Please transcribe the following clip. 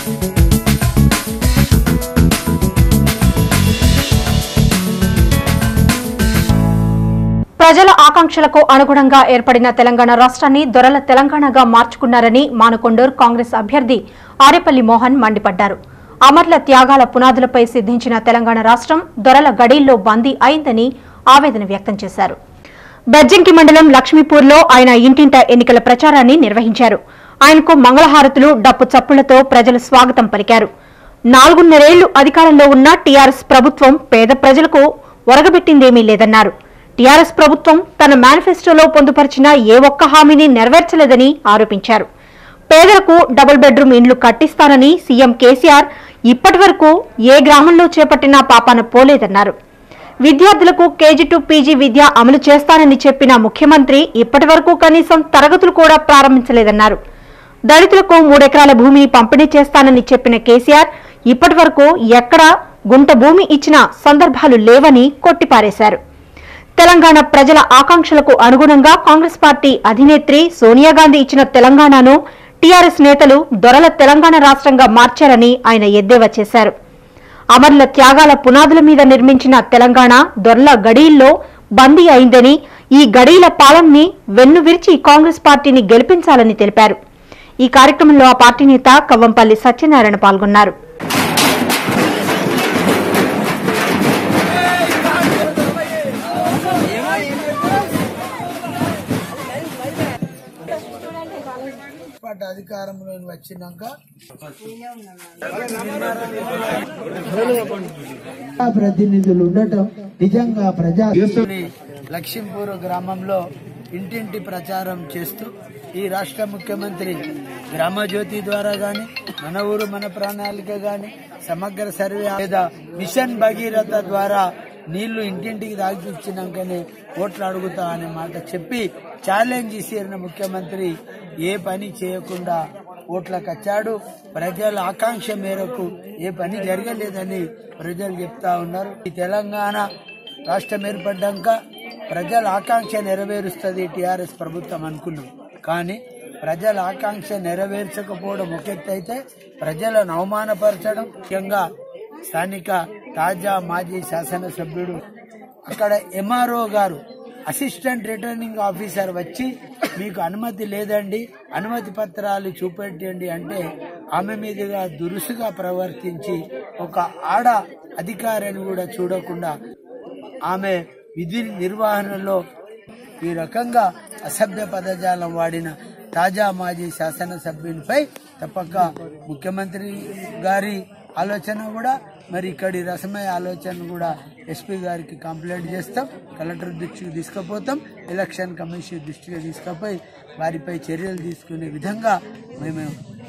ప్రజల ఆకాంక్షలకు అనుగుణంగా ఏర్పడిన తెలంగాణ రాష్ట్రాన్ని దొరల తెలంగాణగా మార్చుకున్నారని మానకొండూరు కాంగ్రెస్ అభ్యర్థి ఆరేపల్లి మోహన్ మండిపడ్డారు అమర్ల త్యాగాల పునాదులపై సిద్ధించిన తెలంగాణ రాష్ట్రం దొరల గడీల్లో బందీ అయిందని ఆవేదన వ్యక్తం చేశారు బెజ్జంకి మండలం లక్ష్మీపూర్లో ఆయన ఇంటింట ఎన్నికల ప్రచారాన్ని నిర్వహించారు ఆయనకు మంగళహారతులు డప్పు చప్పులతో ప్రజలు స్వాగతం పలికారు నాలుగున్నరేళ్లు అధికారంలో ఉన్న టీఆర్ఎస్ ప్రభుత్వం పేద ప్రజలకు ఒరగబెట్టిందేమీ లేదన్నారు టీఆర్ఎస్ ప్రభుత్వం తన మేనిఫెస్టోలో పొందుపరిచిన ఏ ఒక్క హామీని నెరవేర్చలేదని ఆరోపించారు పేదలకు డబుల్ బెడ్రూమ్ ఇండ్లు కట్టిస్తానని సీఎం కేసీఆర్ ఇప్పటి వరకు ఏ గ్రామంలో చేపట్టినా పాపాన పోలేదన్నారు విద్యార్థులకు కేజీ టు పీజీ విద్య అమలు చేస్తానని చెప్పిన ముఖ్యమంత్రి ఇప్పటి వరకు కనీసం తరగతులు కూడా ప్రారంభించలేదన్నారు దళితులకు మూడెకరాల భూమిని పంపిణీ చేస్తానని చెప్పిన కేసీఆర్ ఇప్పటి వరకు ఎక్కడా గుంట భూమి ఇచ్చిన సందర్భాలు లేవని కొట్టిపారేశారు తెలంగాణ ప్రజల ఆకాంక్షలకు అనుగుణంగా కాంగ్రెస్ పార్టీ అధినేత్రి సోనియా గాంధీ ఇచ్చిన తెలంగాణను టీఆర్ఎస్ నేతలు దొరల తెలంగాణ రాష్ట్రంగా మార్చారని ఆయన ఎద్దేవా చేశారు అమరుల త్యాగాల పునాదుల మీద నిర్మించిన తెలంగాణ దొరల గడీల్లో బందీ అయిందని ఈ గడీల పాలనని వెన్ను విరిచి కాంగ్రెస్ పార్టీని గెలిపించాలని తెలిపారు ఈ కార్యక్రమంలో ఆ పార్టీ నేత కవ్వంపల్లి సత్యనారాయణ పాల్గొన్నారు పార్టీ అధికారంలోకి వచ్చినాక ప్రతినిధులు ఉండటం నిజంగా ప్రజా లక్ష్మీపూర్ గ్రామంలో ఇంటింటి ప్రచారం చేస్తూ ఈ రాష్ట్ర ముఖ్యమంత్రి గ్రామజ్యోతి ద్వారా గాని మన ఊరు మన ప్రణాళిక గాని సమగ్ర సర్వే లేదా మిషన్ భగీరథ ద్వారా నీళ్లు ఇంటింటికి తాగిపించినాకనే ఓట్లు అడుగుతా అనే మాట చెప్పి ఛాలెంజ్ చేసిన ముఖ్యమంత్రి ఏ పని చేయకుండా ఓట్లకు వచ్చాడు ప్రజల ఆకాంక్ష మేరకు ఏ పని జరగలేదని ప్రజలు చెప్తా ఉన్నారు ఈ తెలంగాణ రాష్ట్రం ఏర్పడ్డాక ప్రజల ఆకాంక్ష నెరవేరుస్తుంది టిఆర్ఎస్ ప్రభుత్వం అనుకున్నాం కానీ ప్రజల ఆకాంక్ష నెరవేర్చకపోవడం ఒక ఎత్తు అయితే ప్రజలను అవమానపరచడం ముఖ్యంగా స్థానిక తాజా మాజీ శాసనసభ్యుడు అక్కడ ఎంఆర్ఓ గారు అసిస్టెంట్ రిటర్నింగ్ ఆఫీసర్ వచ్చి మీకు అనుమతి లేదండి అనుమతి పత్రాలు చూపెట్టండి అంటే ఆమె మీదుగా దురుసుగా ప్రవర్తించి ఒక ఆడ అధికారిని కూడా చూడకుండా ఆమె విధి నిర్వహణలో ఈ రకంగా అసభ్య పదజాలం వాడిన తాజా మాజీ శాసనసభ్యునిపై తప్పక ముఖ్యమంత్రి గారి ఆలోచన కూడా మరి ఇక్కడి రసమయ ఆలోచన కూడా ఎస్పీ గారికి కంప్లైంట్ చేస్తాం కలెక్టర్ దృష్టికి తీసుకుపోతాం ఎలక్షన్ కమిషన్ దృష్టికి తీసుకుపోయి వారిపై చర్యలు తీసుకునే విధంగా మేము